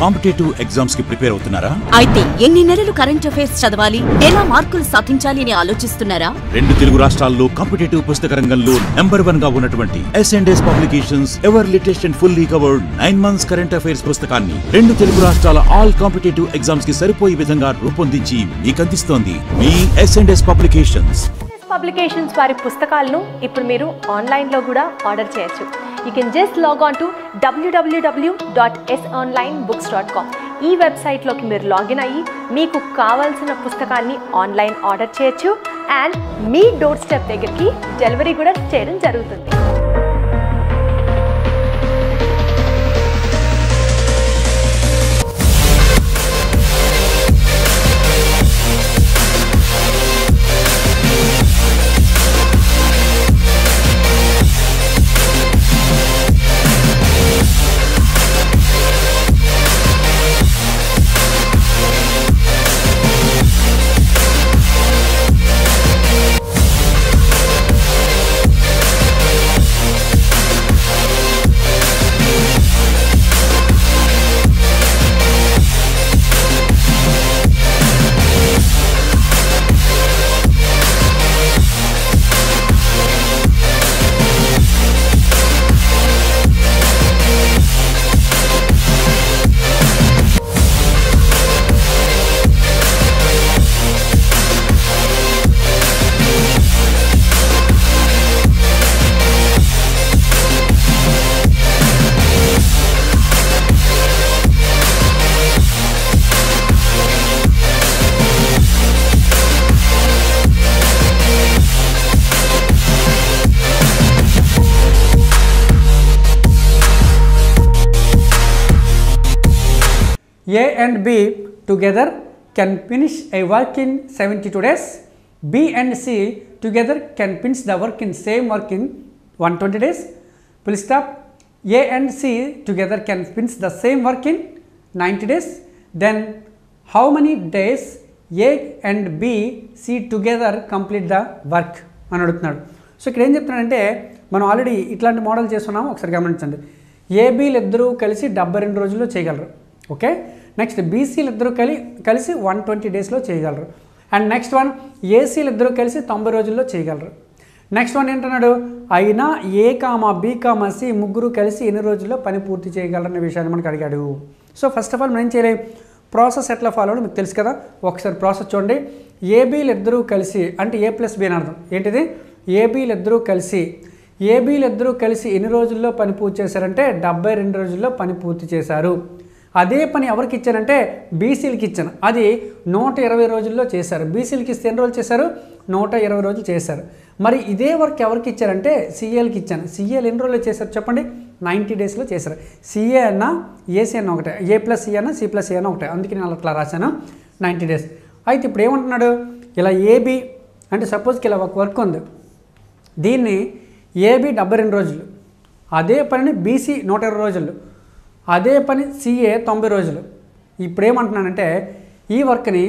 Competitive exams కి prepare అవుతున్నారా అయితే ఎన్ని నెలలు కరెంట్ అఫైర్స్ చదవాలి ఎలా మార్కులు సాధించాలి అని ఆలోచిస్తున్నారా రెండు తెలుగు రాష్ట్రాల్లో కాంపిటేటివ్ పుస్తక రంగంలో నెంబర్ వన్ గా ఉన్నటువంటి S and S publications ever latest and fully covered nine months current affairs పుస్తకాన్ని రెండు తెలుగు రాష్ట్రాల ఆల్ కాంపిటేటివ్ ఎగ్జామ్స్ కి సరిపోయే విధంగా రూపొందించి మీకు అందిస్తోంది మీ S and S publications publications వారి పుస్తకాలను ఇప్పుడు మీరు ఆన్లైన్లో కూడా ఆర్డర్ చేయొచ్చు you can just log on to W W W dot S online books dot com ఈ వెబ్సైట్లోకి మీరు లాగిన్ అయ్యి మీకు కావాల్సిన పుస్తకాన్ని ఆన్లైన్ ఆర్డర్ చేయొచ్చు అండ్ మీ డోర్ స్టెప్ దగ్గరికి డెలివరీ కూడా చేయడం జరుగుతుంది A and B together can finish a work in 72 days. B and C together can finish the work in same work in 120 days. Full stop. A and C together can finish the same work in 90 days. Then how many days A and B, C together complete the work అని అడుగుతున్నాడు so ఇక్కడ ఏం చెప్తున్నాడంటే మనం already ఇట్లాంటి model చేస్తున్నాము ఒకసారి గమనించండి ఏబీలు ఇద్దరూ కలిసి డెబ్బై రెండు రోజుల్లో చేయగలరు ఓకే నెక్స్ట్ బీసీలు ఇద్దరు కలి కలిసి వన్ ట్వంటీ డేస్లో చేయగలరు అండ్ నెక్స్ట్ వన్ ఏసీలు ఇద్దరు కలిసి తొంభై రోజుల్లో చేయగలరు నెక్స్ట్ వన్ ఏంటన్నాడు అయినా A comma B comma C ముగ్గురు కలిసి ఎన్ని రోజుల్లో పని పూర్తి చేయగలరనే విషయాన్ని మనకు అడిగాడు సో ఫస్ట్ ఆఫ్ ఆల్ మనం ఏం చేయలేం ప్రాసెస్ ఎట్లా ఫాలో అవ్వడం మీకు తెలుసు కదా ఒకసారి ప్రాసెస్ చూడండి ఏబీలు ఇద్దరూ కలిసి అంటే ఏ ప్లస్ బి అని అర్థం ఏంటిది ఏబీలు ఇద్దరూ కలిసి ఏబీలు ఇద్దరూ కలిసి ఎన్ని రోజుల్లో పని పూర్తి చేశారంటే డెబ్బై రెండు రోజుల్లో పని పూర్తి చేశారు అదే పని ఎవరికి ఇచ్చానంటే బీసీలకి ఇచ్చాను అది నూట ఇరవై రోజుల్లో చేశారు బీసీలకి ఇస్తే ఎన్ని రోజులు చేశారు నూట ఇరవై రోజులు చేశారు మరి ఇదే వర్క్ ఎవరికి ఇచ్చారంటే సీఏలకి ఇచ్చాను సీఏలు ఎన్ని రోజుల్లో చేశారు చెప్పండి నైంటీ డేస్లో చేశారు సిఏ అన్న ఏసీ అన్న ఒకటే ఏ ప్లస్ సి అన్న సి ప్లస్ ఏ అన్న ఒకటే అందుకే నేను అట్లా రాశాను నైంటీ డేస్ అయితే ఇప్పుడు ఏమంటున్నాడు ఇలా ఏబి అంటే సపోజ్కి ఇలా ఒక వర్క్ ఉంది దీన్ని ఏబి డెబ్బై రెండు రోజులు అదే పనిని బీసీ నూట ఇరవై రోజులు అదే పని సిఏ తొంభై రోజులు ఇప్పుడు ఏమంటున్నానంటే ఈ వర్క్ని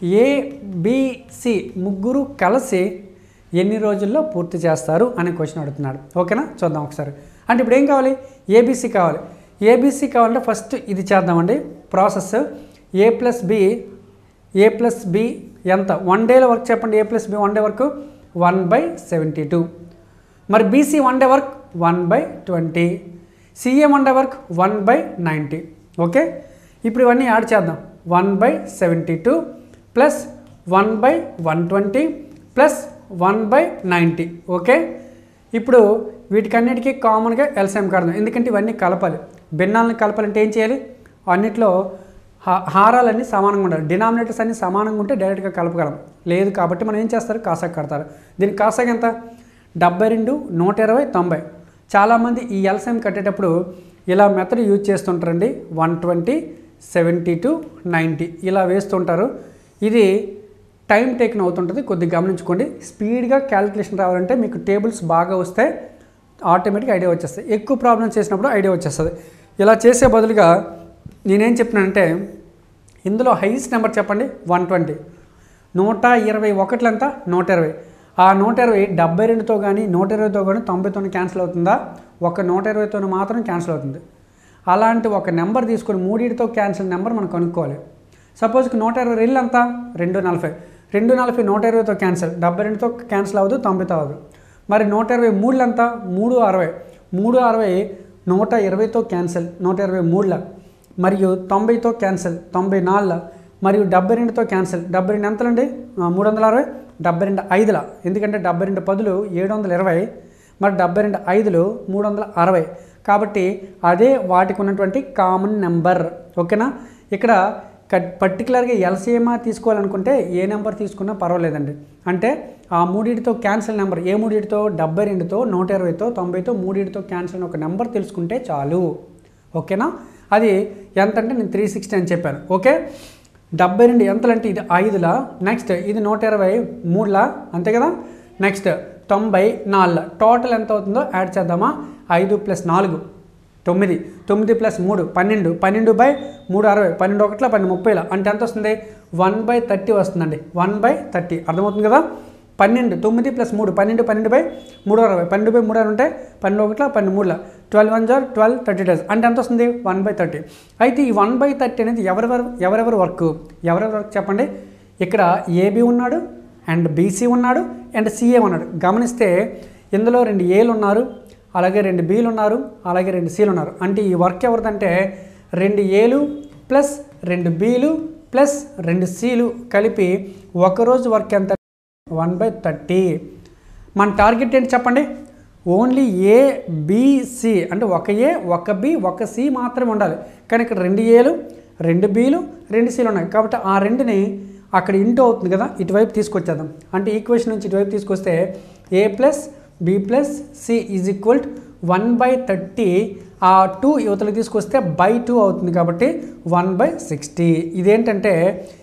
ఏబిసి ముగ్గురు కలిసి ఎన్ని రోజుల్లో పూర్తి చేస్తారు అనే క్వశ్చన్ అడుగుతున్నాడు ఓకేనా చూద్దాం ఒకసారి అంటే ఇప్పుడు ఏం కావాలి ఏబీసీ కావాలి ఏబీసీ కావాలంటే ఫస్ట్ ఇది చేద్దామండి process A plus B A plus B ఎంత వన్ డేలో వర్క్ చెప్పండి A plus B one day work one by seventy two మరి BC one day work one by twenty CA one day work one by ninety okay ఇప్పుడు ఇవన్నీ add చేద్దాం one by seventy two plus one by one twenty plus one by ninety okay ఇప్పుడు వీటికన్నిటికీ కామన్గా LCM కడదాం ఎందుకంటే ఇవన్నీ కలపాలి భిన్నాలను కలపాలంటే ఏం చేయాలి అన్నిట్లో హా- హారాలన్నీ సమానంగా ఉండాలి డినామినేటర్స్ అన్ని సమానంగా ఉంటే డైరెక్ట్గా కలపగలం లేదు కాబట్టి మనం ఏం చేస్తారు కాసాకు కడతారు దీనికి కాసాకు ఎంత డెబ్బై రెండు నూట ఇరవై తొంభై చాలామంది ఈ ఎల్సిఎం కట్టేటప్పుడు ఇలా మెథడ్ యూజ్ చేస్తుంటారండి one twenty seventy two ninety ఇలా వేస్తుంటారు ఇది టైం టేకన్ అవుతుంటుంది కొద్దిగా గమనించుకోండి స్పీడ్గా క్యాలిక్యులేషన్ రావాలంటే మీకు టేబుల్స్ బాగా వస్తే ఆటోమేటిక్గా ఐడియా వచ్చేస్తాయి ఎక్కువ ప్రాబ్లమ్స్ చేసినప్పుడు ఐడియా వచ్చేస్తుంది ఇలా చేసే బదులుగా నేనేం చెప్పినానంటే ఇందులో హైయెస్ట్ నెంబర్ చెప్పండి వన్ ట్వంటీ నూట ఇరవై ఒకట్లంతా నూట ఇరవై ఆ నూట ఇరవై డెబ్బై రెండుతో కానీ నూట ఇరవైతో కానీ తొంభైతో క్యాన్సిల్ అవుతుందా ఒక నూట ఇరవైతో మాత్రం క్యాన్సిల్ అవుతుంది అలాంటి ఒక నెంబర్ తీసుకొని మూడింటితో క్యాన్సిల్ నెంబర్ మనం కనుక్కోవాలి సపోజ్కి నూట ఇరవై రెళ్ళు ఎంత రెండు నలభై రెండు నలభై నూట ఇరవైతో క్యాన్సిల్ డెబ్బై రెండుతో క్యాన్సిల్ అవ్వదు తొంభైతో అవ్వదు మరి నూట ఇరవై మూడులు ఎంత మూడు అరవై మూడు అరవై నూట ఇరవైతో క్యాన్సిల్ నూట ఇరవై మూడుల మరియు తొంభైతో క్యాన్సిల్ తొంభై నాలుగుల మరియు డెబ్బై రెండుతో క్యాన్సిల్ డెబ్బై రెండు ఎంతలండి ఆ, మూడు వందల అరవై డెబ్బై రెండు ఐదుల ఎందుకంటే డెబ్బై రెండు పదులు ఏడు వందల ఇరవై మరి డెబ్బై రెండు ఐదులు మూడు వందల అరవై కాబట్టి అదే వాటికి ఉన్నటువంటి కామన్ నెంబర్ ఓకేనా ఇక్కడ పర్టికులర్గా ఎల్సీఎంఆర్ తీసుకోవాలనుకుంటే ఏ నెంబర్ తీసుకున్నా పర్వాలేదండి అంటే ఆ మూడింటితో క్యాన్సిల్ నెంబర్ ఏ మూడింటితో డెబ్బై రెండుతో నూట ఇరవైతో తొంభైతో మూడింటితో క్యాన్సిల్ అని ఒక నెంబర్ తెలుసుకుంటే చాలు ఓకేనా అది ఎంత అంటే నేను త్రీ సిక్స్టీ అని చెప్పాను ఓకే డెబ్బై రెండు ఎంతలంటే ఇది ఐదులా నెక్స్ట్ ఇది నూట ఇరవై మూడులా అంతే కదా నెక్స్ట్ తొంభై నాలుగు టోటల్ ఎంత అవుతుందో యాడ్ చేద్దామా ఐదు ప్లస్ నాలుగు తొమ్మిది తొమ్మిది ప్లస్ మూడు పన్నెండు పన్నెండు బై మూడు అరవై పన్నెండు ఒకట్ల పన్నెండు ముప్పైలో అంటే ఎంత వస్తుంది వన్ బై థర్టీ వస్తుందండి వన్ బై థర్టీ అర్థమవుతుంది కదా పన్నెండు తొమ్మిది ప్లస్ మూడు పన్నెండు పన్నెండు బై మూడు అరవై పన్నెండు బై మూడు అరవై ఉంటే పన్నెండు ఒకట్ల పన్నెండు మూడుల ట్వెల్వ్ వన్ జార్ ట్వెల్వ్ థర్టీ డేస్ అంటే ఎంత వస్తుంది వన్ బై థర్టీ అయితే ఈ వన్ బై థర్టీ అనేది ఎవరెవరు ఎవరెవరు వర్క్ ఎవరెవరు వర్క్ చెప్పండి ఇక్కడ ఏబి ఉన్నాడు అండ్ బీసీ ఉన్నాడు అండ్ సిఏ ఉన్నాడు గమనిస్తే ఇందులో రెండు ఏలు ఉన్నారు అలాగే రెండు బీలు ఉన్నారు అలాగే రెండు సీలు ఉన్నారు అంటే ఈ వర్క్ ఎవరిదంటే రెండు ఏలు ప్లస్ రెండు బీలు ప్లస్ రెండు సీలు కలిపి ఒకరోజు వర్క్ ఎంత వన్ బై థర్టీ మన టార్గెట్ ఏంటి చెప్పండి ఓన్లీ ఏ బిసి అంటే ఒక ఏ ఒక బి ఒక సి మాత్రమే ఉండాలి కానీ ఇక్కడ రెండు ఏలు రెండు బీలు రెండు సీలు ఉన్నాయి కాబట్టి ఆ రెండుని అక్కడ ఇంటూ అవుతుంది కదా ఇటువైపు తీసుకొచ్చేద్దాం అంటే ఈక్వేషన్ నుంచి ఇటువైపు తీసుకొస్తే A plus B plus C is equal one by thirty ఆ టూ యువతలకు తీసుకొస్తే బై టూ అవుతుంది కాబట్టి వన్ బై సిక్స్టీ ఇదేంటంటే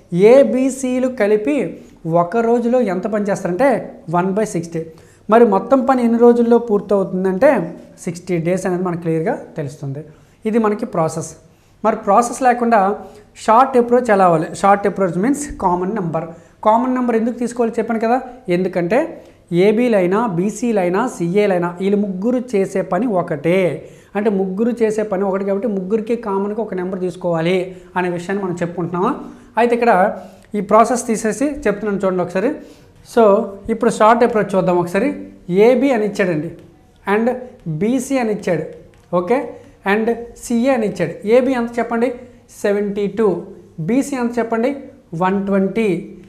ఏబిసిలు కలిపి ఒక రోజులో ఎంత పని చేస్తారంటే వన్ బై సిక్స్టీ మరి మొత్తం పని ఎన్ని రోజుల్లో పూర్తవుతుందంటే సిక్స్టీ డేస్ అనేది మనకు క్లియర్గా తెలుస్తుంది ఇది మనకి ప్రాసెస్ మరి ప్రాసెస్ లేకుండా షార్ట్ అప్రోచ్ ఎలా అవ్వాలి short approach means common number common number ఎందుకు తీసుకోవాలి చెప్పాను కదా ఎందుకంటే ఏబీలైనా బీసీలైనా సిఏలైనా వీళ్ళు ముగ్గురు చేసే పని ఒకటే అంటే ముగ్గురు చేసే పని ఒకటి కాబట్టి ముగ్గురికి కామన్గా ఒక నెంబర్ తీసుకోవాలి అనే విషయాన్ని మనం చెప్పుకుంటున్నాము అయితే ఇక్కడ ఈ ప్రాసెస్ తీసేసి చెప్తున్నాను చూడండి ఒకసారి సో ఇప్పుడు షార్ట్ అప్రోచ్ చూద్దాం ఒకసారి ఏబి అని ఇచ్చాడండి అండ్ బీసీ అని ఇచ్చాడు ఓకే అండ్ సిఏ అని ఇచ్చాడు ఏబి ఎంత చెప్పండి సెవెంటీ టూ బీసీ ఎంత చెప్పండి వన్ ట్వంటీ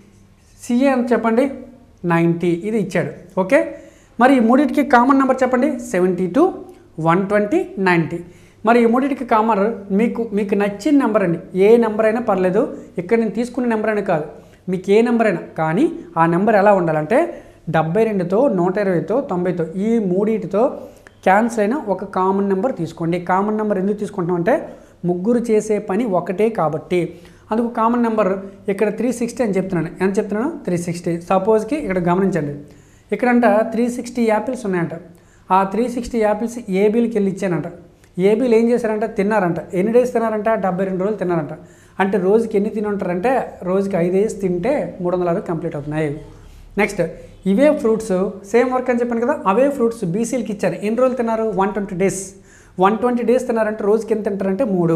సిఏ ఎంత చెప్పండి నైంటీ ఇది ఇచ్చాడు ఓకే మరి ఈ మూడింటికి కామన్ నెంబర్ చెప్పండి seventy two one twenty ninety మరి ఈ మూడింటికి కామన్ మీకు మీకు నచ్చిన నెంబర్ అండి ఏ నెంబర్ అయినా పర్లేదు ఇక్కడ నేను తీసుకున్న నెంబర్ అయినా కాదు మీకు ఏ నెంబర్ అయినా కానీ ఆ నెంబర్ ఎలా ఉండాలంటే డెబ్బై రెండుతో నూట ఇరవైతో తొంభైతో ఈ మూడింటితో క్యాన్సిల్ అయిన ఒక కామన్ నెంబర్ తీసుకోండి కామన్ నెంబర్ ఎందుకు తీసుకుంటాం అంటే ముగ్గురు చేసే పని ఒకటే కాబట్టి అందుకు కామన్ నెంబర్ ఇక్కడ త్రీ సిక్స్టీ అని చెప్తున్నాను ఎంత చెప్తున్నాను త్రీ సిక్స్టీ సపోజ్కి ఇక్కడ గమనించండి ఇక్కడంట త్రీ సిక్స్టీ యాపిల్స్ ఉన్నాయంట ఆ త్రీ సిక్స్టీ యాపిల్స్ ఏబీలకి వెళ్ళి ఇచ్చానంట ఏబీలు ఏం చేశారంట తిన్నారంట ఎన్ని డేస్ తిన్నారంట డెబ్బై రెండు రోజులు తిన్నారంట అంటే రోజుకి ఎన్ని తిని ఉంటారంటే రోజుకి ఐదు డేస్ తింటే మూడు వందల అరవై కంప్లీట్ అవుతున్నాయి నెక్స్ట్ ఇవే ఫ్రూట్స్ సేమ్ వర్క్ అని చెప్పాను కదా అవే ఫ్రూట్స్ బీసీలకి ఇచ్చారు ఎన్ని రోజులు తిన్నారు one twenty days one twenty days తిన్నారంటే రోజుకి ఎంత తింటారంటే మూడు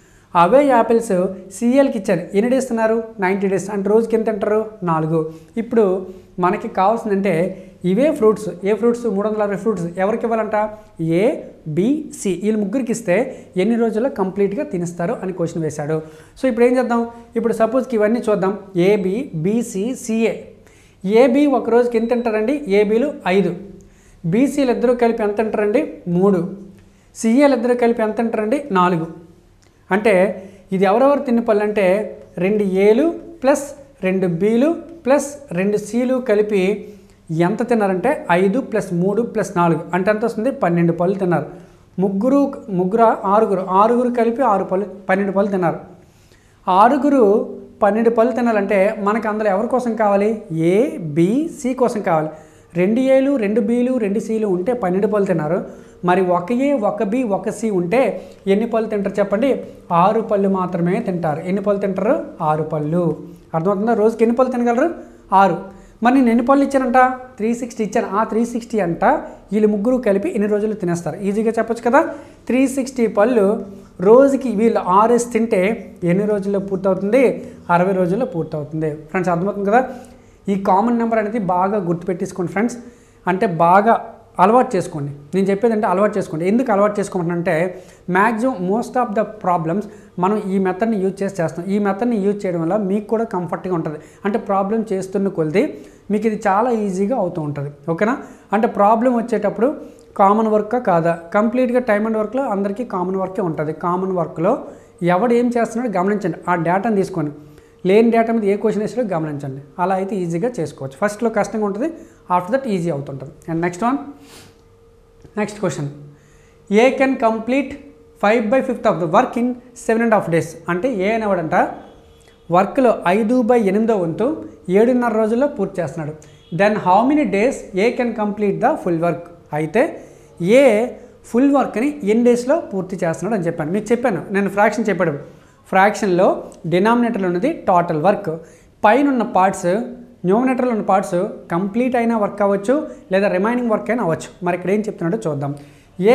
అవే యాపిల్స్ సీఎల్కి ఇచ్చారు ఎన్ని డేస్ తిన్నారు నైంటీ డేస్ అంటే రోజుకి ఎంత తింటారు నాలుగు ఇప్పుడు మనకి కావాల్సిందంటే ఇవే ఫ్రూట్స్ ఏ ఫ్రూట్స్ మూడు వందల అరవై ఫ్రూట్స్ ఎవరికి ఇవ్వాలంట ఏ బిసి వీళ్ళు ముగ్గురికి ఇస్తే ఎన్ని రోజుల్లో కంప్లీట్గా తినేస్తారు అని క్వశ్చన్ వేశాడు సో ఇప్పుడు ఏం చేద్దాం ఇప్పుడు సపోజ్కి ఇవన్నీ చూద్దాం ఏబి బీసీ సిఏ ఏబి ఒక రోజుకి ఎంత తింటారండి ఏబీలు ఐదు బీసీలు ఇద్దరు కలిపి ఎంత తింటారండి మూడు సిఏలు ఇద్దరు కలిపి ఎంత తింటారండి నాలుగు అంటే ఇది ఎవరెవరు తిన్న పళ్ళు అంటే రెండు ఏలు ప్లస్ రెండు బీలు ప్లస్ రెండు సీలు కలిపి ఎంత తిన్నారంటే ఐదు ప్లస్ మూడు ప్లస్ నాలుగు అంటే ఎంత వస్తుంది పన్నెండు పళ్ళు తిన్నారు ముగ్గురు ముగ్గురు ఆరుగురు ఆరుగురు కలిపి ఆరు పళ్ళు పన్నెండు పళ్ళు తిన్నారు ఆరుగురు పన్నెండు పళ్ళు తినాలంటే మనకు అందులో ఎవరి కోసం కావాలి ఏ బి సి కోసం కావాలి రెండు ఏలు రెండు బీలు రెండు సీలు ఉంటే పన్నెండు పళ్ళు తిన్నారు మరి ఒక ఏ ఒక బి ఒక సి ఉంటే ఎన్ని పళ్ళు తింటారు చెప్పండి ఆరు పళ్ళు మాత్రమే తింటారు ఎన్ని పళ్ళు తింటారు ఆరు పళ్ళు అర్థమవుతుందా రోజుకి ఎన్ని పళ్ళు తినగలరు ఆరు మరి నేను ఎన్ని పళ్ళు ఇచ్చానంట త్రీ సిక్స్టీ ఇచ్చాను ఆ త్రీ సిక్స్టీ అంట వీళ్ళు ముగ్గురు కలిపి ఎన్ని రోజులు తినేస్తారు ఈజీగా చెప్పొచ్చు కదా త్రీ సిక్స్టీ పళ్ళు రోజుకి వీళ్ళు ఆరేసి తింటే ఎన్ని రోజుల్లో పూర్తవుతుంది అరవై రోజుల్లో పూర్తవుతుంది ఫ్రెండ్స్ అర్థమవుతుంది కదా ఈ కామన్ నెంబర్ అనేది బాగా గుర్తుపెట్టేసుకోండి ఫ్రెండ్స్ అంటే బాగా అలవాటు చేసుకోండి నేను చెప్పేది అంటే అలవాటు చేసుకోండి ఎందుకు అలవాటు చేసుకోమంటే maximum most of the problems మనం ఈ మెథడ్ని యూజ్ చేసి చేస్తాం ఈ మెథడ్ని యూజ్ చేయడం వల్ల మీకు కూడా కంఫర్ట్గా ఉంటుంది అంటే ప్రాబ్లం చేస్తున్న కొలిది మీకు ఇది చాలా ఈజీగా అవుతూ ఉంటుంది ఓకేనా అంటే ప్రాబ్లం వచ్చేటప్పుడు కామన్ వర్క్ కాదా కంప్లీట్గా టైమ్ అండ్ వర్క్లో అందరికీ కామన్ వర్కే ఉంటుంది కామన్ వర్క్లో ఎవడు ఏం చేస్తున్నాడో గమనించండి ఆ డేటాను తీసుకొని లేని డేటా మీద ఏ క్వశ్చన్ వేసారో గమనించండి అలా అయితే ఈజీగా చేసుకోవచ్చు ఫస్ట్లో కష్టంగా ఉంటుంది ఆఫ్టర్ దట్ ఈజీ అవుతుంటుంది and next one next question A can complete five by fifth of the work in seven and half days అంటే ఏ అనేవాడంట వర్క్లో ఐదు బై ఎనిమిదో వంతు ఏడున్నర రోజుల్లో పూర్తి చేస్తున్నాడు then how many days A can complete the full work అయితే ఏ ఫుల్ వర్క్ని ఎన్ని డేస్లో పూర్తి చేస్తున్నాడు అని చెప్పాను మీకు చెప్పాను నేను ఫ్రాక్షన్ చెప్పాడు ఫ్రాక్షన్లో డినామినేటర్లో ఉన్నది టోటల్ వర్క్ పైన ఉన్న పార్ట్స్ న్యూమినేటర్లో ఉన్న పార్ట్స్ కంప్లీట్ అయిన వర్క్ అవ్వచ్చు లేదా రిమైనింగ్ వర్క్ అయినా అవ్వచ్చు మరి ఇక్కడ ఏం చెప్తున్నాడో చూద్దాం ఏ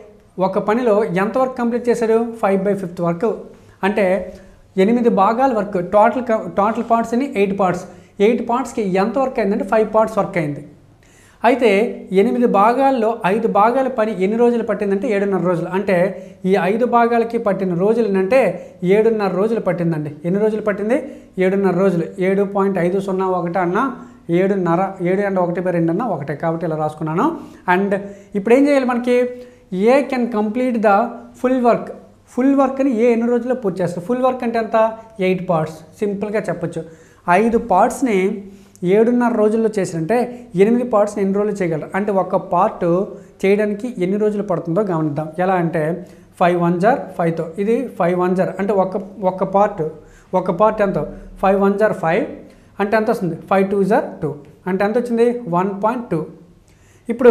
ఒక పనిలో ఎంత వర్క్ కంప్లీట్ చేశాడు ఫైవ్ బై ఫిఫ్త్ వర్క్ అంటే ఎనిమిది భాగాల వర్క్ టోటల్ టోటల్ పార్ట్స్ అని ఎయిట్ పార్ట్స్ ఎయిట్ పార్ట్స్కి ఎంత వర్క్ అయిందంటే ఫైవ్ పార్ట్స్ వర్క్ అయింది అయితే ఎనిమిది భాగాల్లో ఐదు భాగాల పని ఎన్ని రోజులు పట్టిందంటే ఏడున్నర రోజులు అంటే ఈ ఐదు భాగాలకి పట్టిన రోజులు అంటే ఏడున్నర రోజులు పట్టిందండి ఎన్ని రోజులు పట్టింది ఏడున్నర రోజులు ఏడు పాయింట్ ఐదు సున్నా ఒకటి అన్న ఏడున్నర ఏడు అండ్ ఒకటి బై రెండు అన్న ఒకటే కాబట్టి ఇలా రాసుకున్నాను అండ్ ఇప్పుడు ఏం చేయాలి మనకి A can complete the full work full వర్క్ని ఏ ఎన్ని రోజుల్లో పూర్తి చేస్తారు ఫుల్ వర్క్ అంటే ఎంత ఎయిట్ పార్ట్స్ సింపుల్గా చెప్పొచ్చు ఐదు పార్ట్స్ని ఏడున్నర రోజుల్లో చేసినంటే ఎనిమిది పార్ట్స్ని ఎన్ని రోజులు చేయగలరు అంటే ఒక పార్ట్ చేయడానికి ఎన్ని రోజులు పడుతుందో గమనిద్దాం ఎలా అంటే ఫైవ్ వన్ జార్ ఫైవ్తో ఇది ఫైవ్ వన్ జార్ అంటే ఒక ఒక పార్ట్ ఒక పార్ట్ ఎంత ఫైవ్ వన్ జార్ ఫైవ్ అంటే ఎంత వస్తుంది ఫైవ్ టూ జార్ టూ అంటే ఎంత వచ్చింది వన్ పాయింట్ టూ ఇప్పుడు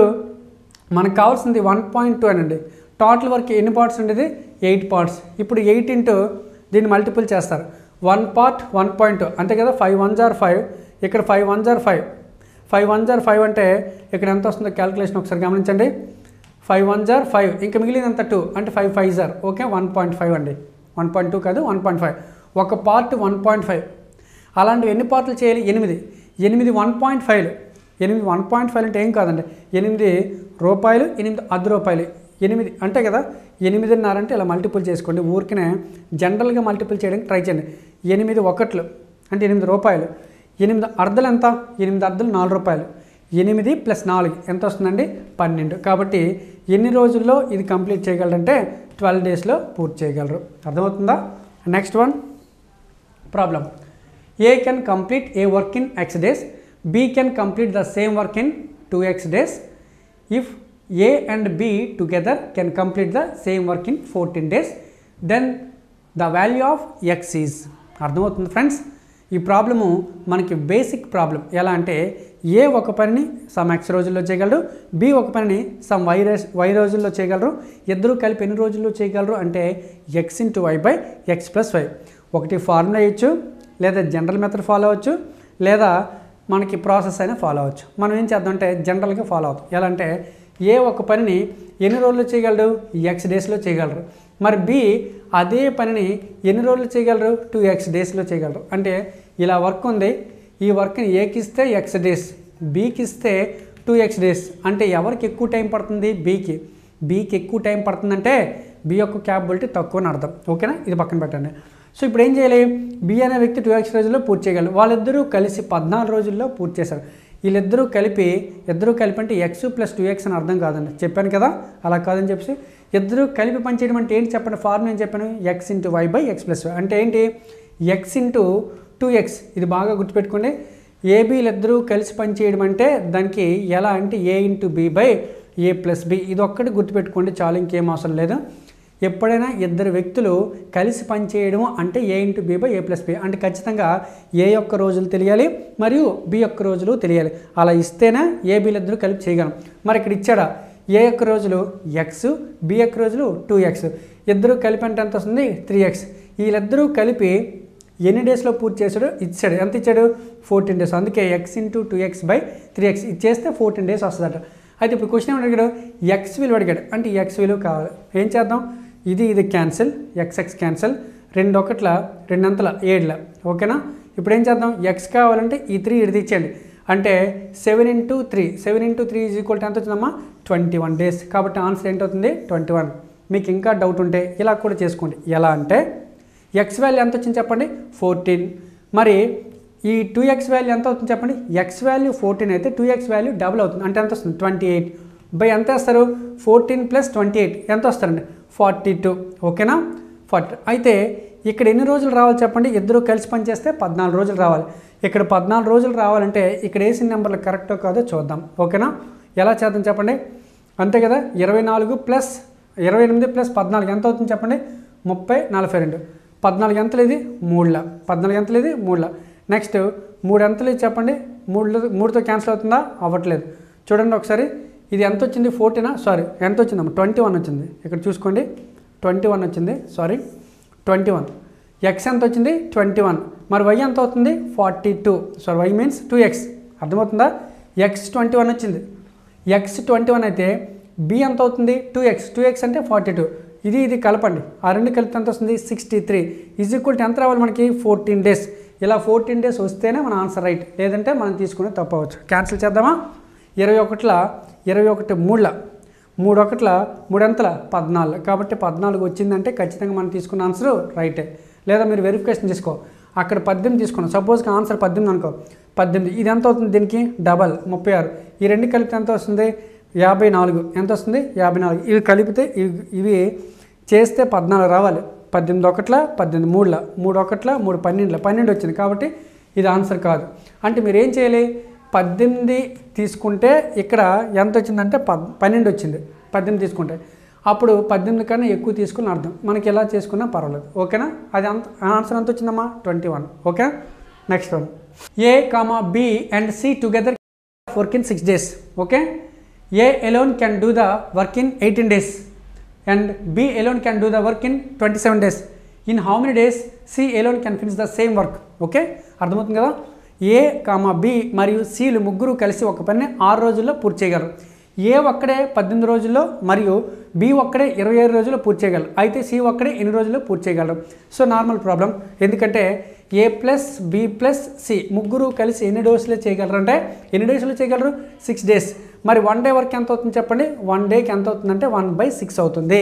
మనకు కావాల్సింది వన్ పాయింట్ టూ అనండి టోటల్ వర్క్ ఎన్ని పార్ట్స్ ఉండేది ఎయిట్ పార్ట్స్ ఇప్పుడు ఎయిట్ ఇంటూ దీన్ని మల్టిపుల్ చేస్తారు one part one point two అంతే కదా ఫైవ్ వన్ జార్ ఫైవ్ ఇక్కడ ఫైవ్ వన్ జార్ ఫైవ్ ఫైవ్ వన్ జార్ ఫైవ్ అంటే ఇక్కడ ఎంత వస్తుందో క్యాలిక్యులేషన్ ఒకసారి గమనించండి ఫైవ్ వన్ జార్ ఫైవ్ ఇంకా మిగిలినంత టూ అంటే ఫైవ్ ఫైవ్ జార్ ఓకే వన్ పాయింట్ ఫైవ్ అండి వన్ పాయింట్ టూ కాదు వన్ పాయింట్ ఫైవ్ ఒక పార్ట్ వన్ పాయింట్ ఫైవ్ అలాంటివి ఎన్ని పార్ట్లు చేయాలి ఎనిమిది ఎనిమిది వన్ పాయింట్ ఫైవ్ ఎనిమిది వన్ పాయింట్ ఫైవ్ అంటే ఏం కాదండి ఎనిమిది రూపాయలు ఎనిమిది అర్ధ రూపాయలు ఎనిమిది అంటే కదా ఎనిమిదిన్నర అంటే ఇలా మల్టిపుల్ చేసుకోండి ఊరికనే జనరల్గా మల్టిపుల్ చేయడానికి ట్రై చేయండి ఎనిమిది ఒకట్లు అంటే ఎనిమిది రూపాయలు ఎనిమిది అర్ధలు ఎంత ఎనిమిది అర్ధలు నాలుగు రూపాయలు ఎనిమిది ప్లస్ నాలుగు ఎంత వస్తుందండి పన్నెండు కాబట్టి ఎన్ని రోజుల్లో ఇది కంప్లీట్ చేయగలరంటే ట్వెల్వ్ డేస్లో పూర్తి చేయగలరు అర్థమవుతుందా next one problem A can complete A work in X days B can complete the same work in two X days if A and B together can complete the same work in fourteen days then the value of X is అర్థమవుతుంది friends ఈ problem మనకి basic problem ఎలా అంటే ఏ ఒక పనిని some X రోజుల్లో చేయగలరు B ఒక పనిని సమ్ వై రేస్ వై రోజుల్లో చేయగలరు ఇద్దరు కలిపి ఎన్ని రోజుల్లో చేయగలరు అంటే X into why by X plus Y ఒకటి ఫార్ములా ఇవ్వచ్చు లేదా జనరల్ మెథడ్ ఫాలో అవ్వచ్చు లేదా మనకి ప్రాసెస్ అయినా ఫాలో అవ్వచ్చు మనం ఏం చేద్దాం అంటే జనరల్గా ఫాలో అవుతాం ఎలా అంటే ఏ ఒక పనిని ఎన్ని రోజుల్లో చేయగలరు ఎక్స్ డేస్లో చేయగలరు మరి బి అదే పనిని ఎన్ని రోజులు చేయగలరు టూ ఎక్స్ డేస్లో చేయగలరు అంటే ఇలా వర్క్ ఉంది ఈ వర్క్ని ఏకి ఇస్తే ఎక్స్ డేస్ బీకి ఇస్తే టూ ఎక్స్ డేస్ అంటే ఎవరికి ఎక్కువ టైం పడుతుంది బీకి బీకి ఎక్కువ టైం పడుతుందంటే బి యొక్క క్యాపబిలిటీ తక్కువ అని అర్థం ఓకేనా ఇది పక్కన పెట్టండి సో ఇప్పుడు ఏం చేయాలి బి అనే వ్యక్తి టూ ఎక్స్ రోజుల్లో పూర్తి చేయగలరు వాళ్ళిద్దరూ కలిసి పద్నాలుగు రోజుల్లో పూర్తి చేశారు వీళ్ళిద్దరూ కలిపి ఇద్దరూ కలిపి అంటే ఎక్స్ ప్లస్ టూ ఎక్స్ అని అర్థం కాదండి చెప్పాను కదా అలా కాదని చెప్పేసి ఇద్దరూ కలిపి పనిచేయడం అంటే ఏంటి చెప్పండి ఫార్ములా ఏం చెప్పాను x into why by X plus అంటే ఏంటి ఎక్స్ ఇంటూ టూ ఎక్స్ ఇది బాగా గుర్తుపెట్టుకోండి ఏబీలిద్దరూ కలిసి పనిచేయడం అంటే దానికి ఎలా అంటే A into B by A plus B ఇది ఒక్కటి గుర్తుపెట్టుకోండి చాలు ఇంకేం అవసరం లేదు ఎప్పుడైనా ఇద్దరు వ్యక్తులు కలిసి పనిచేయడం అంటే A into B by A plus B అంటే ఖచ్చితంగా ఏ యొక్క రోజులు తెలియాలి మరియు బి యొక్క రోజులు తెలియాలి అలా ఇస్తేనే ఏ బీలిద్దరూ కలిపి చేయగలం మరి ఇక్కడ ఇచ్చాడా ఏ యొక్క రోజులు ఎక్స్ బి యొక్క రోజులు టూ ఎక్స్ ఇద్దరు కలిపి అంటే ఎంత వస్తుంది త్రీ ఎక్స్ వీళ్ళిద్దరూ కలిపి ఎన్ని డేస్లో పూర్తి చేశాడు ఇచ్చాడు ఎంత ఇచ్చాడు ఫోర్టీన్ డేస్ అందుకే x into two x by three x ఇది చేస్తే ఫోర్టీన్ డేస్ వస్తుందట అయితే ఇప్పుడు క్వశ్చన్ ఏమని అడిగాడు ఎక్స్ విలువ అడిగాడు అంటే ఈ ఎక్స్ విలువ కావాలి ఏం చేద్దాం ఇది ఇది క్యాన్సిల్ ఎక్స్ ఎక్స్ క్యాన్సిల్ రెండు ఒకట్ల రెండు అంతల ఏడుల ఓకేనా ఇప్పుడు ఏం చేద్దాం ఎక్స్ కావాలంటే ఈ త్రీ ఇది ఇచ్చేయండి అంటే seven into three seven into three is equal to ఎంత వచ్చిందమ్మా ట్వంటీ వన్ డేస్ కాబట్టి ఆన్సర్ ఏంటవుతుంది ట్వంటీ వన్ మీకు ఇంకా డౌట్ ఉంటే ఇలా కూడా చేసుకోండి ఎలా అంటే ఎక్స్ వాల్యూ ఎంత వచ్చింది చెప్పండి ఫోర్టీన్ మరి ఈ టూ ఎక్స్ వాల్యూ ఎంత అవుతుంది చెప్పండి ఎక్స్ వాల్యూ ఫోర్టీన్ అయితే టూ ఎక్స్ వాల్యూ డబుల్ అవుతుంది అంటే ఎంత వస్తుంది ట్వంటీ ఎయిట్ బై ఎంత వేస్తారు ఫోర్టీన్ ప్లస్ ట్వంటీ ఎయిట్ ఎంత వస్తారండి ఫార్టీ టూ ఓకేనా ఫార్టీ అయితే ఇక్కడ ఎన్ని రోజులు రావాలి చెప్పండి ఇద్దరు కలిసి పనిచేస్తే పద్నాలుగు రోజులు రావాలి ఇక్కడ పద్నాలుగు రోజులు రావాలంటే ఇక్కడ వేసిన నెంబర్లు కరెక్టో కాదో చూద్దాం ఓకేనా ఎలా చేద్దాం చెప్పండి అంతే కదా ఇరవై నాలుగు ప్లస్ ఇరవై ఎనిమిది ప్లస్ పద్నాలుగు ఎంత అవుతుంది చెప్పండి ముప్పై నలభై రెండు పద్నాలుగు ఎంతలు ఇది మూడుల పద్నాలుగు ఎంతలు ఇది మూడుల నెక్స్ట్ మూడు ఎంతలు ఇది చెప్పండి మూడు మూడుతో క్యాన్సిల్ అవుతుందా అవ్వట్లేదు చూడండి ఒకసారి ఇది ఎంత వచ్చింది ఫోర్టీనా సారీ ఎంత వచ్చిందమ్మా ట్వంటీ వన్ వచ్చింది ఇక్కడ చూసుకోండి ట్వంటీ వన్ వచ్చింది సారీ ట్వంటీ వన్ ఎక్స్ ఎంత వచ్చింది ట్వంటీ వన్ మరి వై ఎంత అవుతుంది forty two sorry y means two x అర్థమవుతుందా ఎక్స్ ట్వంటీ వన్ వచ్చింది ఎక్స్ ట్వంటీ వన్ అయితే బి ఎంత అవుతుంది టూ ఎక్స్ టూ ఎక్స్ అంటే ఫార్టీ టూ ఇది ఇది కలపండి ఆ రెండు కలిపితే ఎంత వస్తుంది sixty three is equal to ఎంత రావాలి మనకి ఫోర్టీన్ డేస్ ఇలా ఫోర్టీన్ డేస్ వస్తేనే మన ఆన్సర్ రైట్ లేదంటే మనం తీసుకునే తప్పవచ్చు క్యాన్సిల్ చేద్దామా ఇరవై ఒకటిల ఇరవై ఒకటి మూడుల మూడు ఒకట్ల మూడెంతల పద్నాలుగు కాబట్టి పద్నాలుగు వచ్చిందంటే ఖచ్చితంగా మనం తీసుకున్న ఆన్సర్ రైటే లేదా మీరు వెరిఫికేషన్ చేసుకో అక్కడ పద్దెనిమిది తీసుకున్నాం సపోజ్కి ఆన్సర్ పద్దెనిమిది అనుకో పద్దెనిమిది ఇది ఎంత అవుతుంది దీనికి డబల్ ముప్పై ఆరు ఈ రెండు కలిపితే ఎంత వస్తుంది యాభై నాలుగు ఎంత వస్తుంది యాభై నాలుగు ఇవి కలిపితే ఇవి ఇవి చేస్తే పద్నాలుగు రావాలి పద్దెనిమిది ఒకట్ల పద్దెనిమిది మూడుల మూడు ఒకట్ల మూడు పన్నెండుల పన్నెండు వచ్చింది కాబట్టి ఇది ఆన్సర్ కాదు అంటే మీరు ఏం చేయాలి పద్దెనిమిది తీసుకుంటే ఇక్కడ ఎంత వచ్చిందంటే పద్ పన్నెండు వచ్చింది పద్దెనిమిది తీసుకుంటే అప్పుడు పద్దెనిమిది కన్నా ఎక్కువ తీసుకుని అర్థం మనకి ఎలా చేసుకున్నా పర్వాలేదు ఓకేనా అది అంత ఆన్సర్ ఎంత వచ్చిందమ్మా twenty one okay next one A comma B and C together work in six days okay A alone can do the work in eighteen days and B alone can do the work in twenty seven days in how many days C alone can finish the same work okay అర్థమవుతుంది కదా ఏ comma B మరియు సిలు ముగ్గురు కలిసి ఒక పని ఆరు రోజుల్లో పూర్తి చేయగలరు ఏ ఒక్కడే పద్దెనిమిది రోజుల్లో మరియు బి ఒక్కడే ఇరవై ఏడు రోజుల్లో పూర్తి చేయగలరు అయితే సి ఒక్కడే ఎన్ని రోజుల్లో పూర్తి చేయగలరు సో నార్మల్ ప్రాబ్లం ఎందుకంటే A plus B plus C ముగ్గురు కలిసి ఎన్ని డేస్లో చేయగలరు అంటే ఎన్ని డేస్లో చేయగలరు సిక్స్ డేస్ మరి వన్ డే వర్క్ ఎంత అవుతుంది చెప్పండి వన్ డేకి ఎంత అవుతుందంటే వన్ బై సిక్స్ అవుతుంది